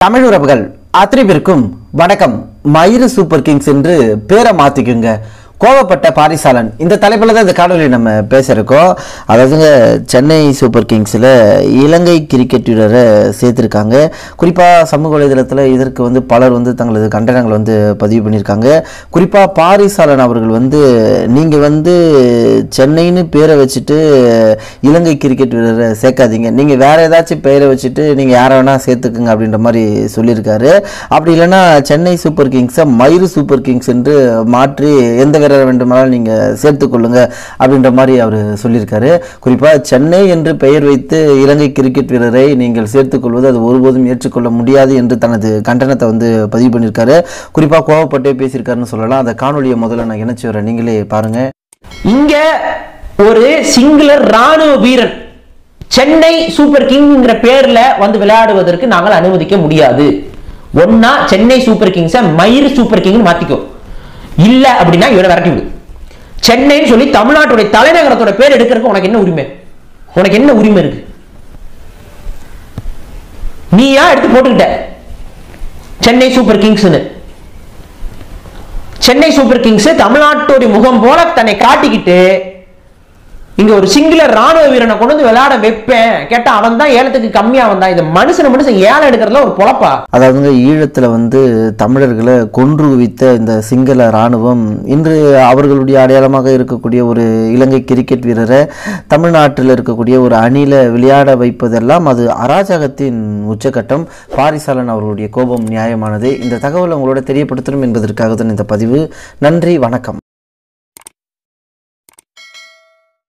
தமிழ் உறவுகள் அத்தனை பேருக்கும் வணக்கம் மயிறு சூப்பர் கிங்ஸ் என்று பேரை மாத்திக்குங்க கோவப்பட்ட பாரிசாலன் இந்த தலைப்பில் தான் இந்த காணொலி நம்ம பேசியிருக்கோம் அதாவதுங்க சென்னை சூப்பர் கிங்ஸில் இலங்கை கிரிக்கெட் வீரரை சேர்த்துருக்காங்க குறிப்பாக சமூக வலைதளத்தில் இதற்கு வந்து பலர் வந்து தங்களது கண்டனங்களை வந்து பதிவு பண்ணியிருக்காங்க குறிப்பாக பாரிசாலன் அவர்கள் வந்து நீங்கள் வந்து சென்னைன்னு பேரை வச்சுட்டு இலங்கை கிரிக்கெட் வீரரை சேர்க்காதீங்க நீங்கள் வேற ஏதாச்சும் பெயரை வச்சுட்டு நீங்கள் யாரை வேணால் சேர்த்துக்குங்க அப்படின்ற மாதிரி சொல்லியிருக்காரு அப்படி இல்லைன்னா சென்னை சூப்பர் கிங்ஸை மயிறு சூப்பர் கிங்ஸ் என்று மாற்றி எந்த வீரரை வேண்டுமானாலும் நீங்கள் சேர்த்துக்கொள்ளுங்க அப்படின்ற மாதிரி அவர் சொல்லியிருக்காரு குறிப்பாக சென்னை என்று பெயர் வைத்து இலங்கை கிரிக்கெட் வீரரை நீங்கள் சேர்த்துக்கொள்வது அது ஒருபோதும் ஏற்றுக்கொள்ள முடியாது என்று தனது கண்டனத்தை வந்து பதிவு பண்ணியிருக்காரு குறிப்பாக கோவப்பட்டே பேசியிருக்காருன்னு சொல்லலாம் அந்த காணொலியை முதல்ல நான் இணைச்சி வரேன் நீங்களே பாருங்கள் இங்க ஒரு சிங்குலர் ராணுவ வீரன் சென்னை சூப்பர் கிங்ங்கிற பேர்ல வந்து விளையாடுவதற்கு நாங்கள் அனுமதிக்க முடியாது ஒன்னா சென்னை சூப்பர் கிங்ஸை மயிறு சூப்பர் கிங்னு மாத்திக்கோ இல்ல அப்படின்னா இவனை விரட்டி விடு சென்னைன்னு சொல்லி தமிழ்நாட்டுடைய தலைநகரத்தோட பேர் எடுக்கிறதுக்கு உனக்கு என்ன உரிமை உனக்கு என்ன உரிமை இருக்கு நீயா எடுத்து போட்டுக்கிட்ட சென்னை சூப்பர் கிங்ஸ்னு சென்னை சூப்பர் கிங்ஸ் தமிழ்நாட்டுடைய முகம் போல தன்னை காட்டிக்கிட்டு இங்க ஒரு சிங்குலர் ராணுவ வீரனை கொண்டு வந்து விளையாட வைப்பேன் கேட்டா அவன் தான் ஏலத்துக்கு கம்மியா வந்தான் இது மனுஷன் மனுஷன் ஏலம் எடுக்கிறதுல ஒரு பொழப்பா அதாவதுங்க ஈழத்தில் வந்து தமிழர்களை கொன்று குவித்த இந்த சிங்கள இராணுவம் இன்று அவர்களுடைய அடையாளமாக இருக்கக்கூடிய ஒரு இலங்கை கிரிக்கெட் வீரரை தமிழ்நாட்டில் இருக்கக்கூடிய ஒரு அணியில் விளையாட வைப்பதெல்லாம் அது அராஜகத்தின் உச்சக்கட்டம் பாரிசாலன் அவர்களுடைய கோபம் நியாயமானது இந்த தகவலை உங்களோட தெரியப்படுத்தணும் என்பதற்காக தான் இந்த பதிவு நன்றி வணக்கம்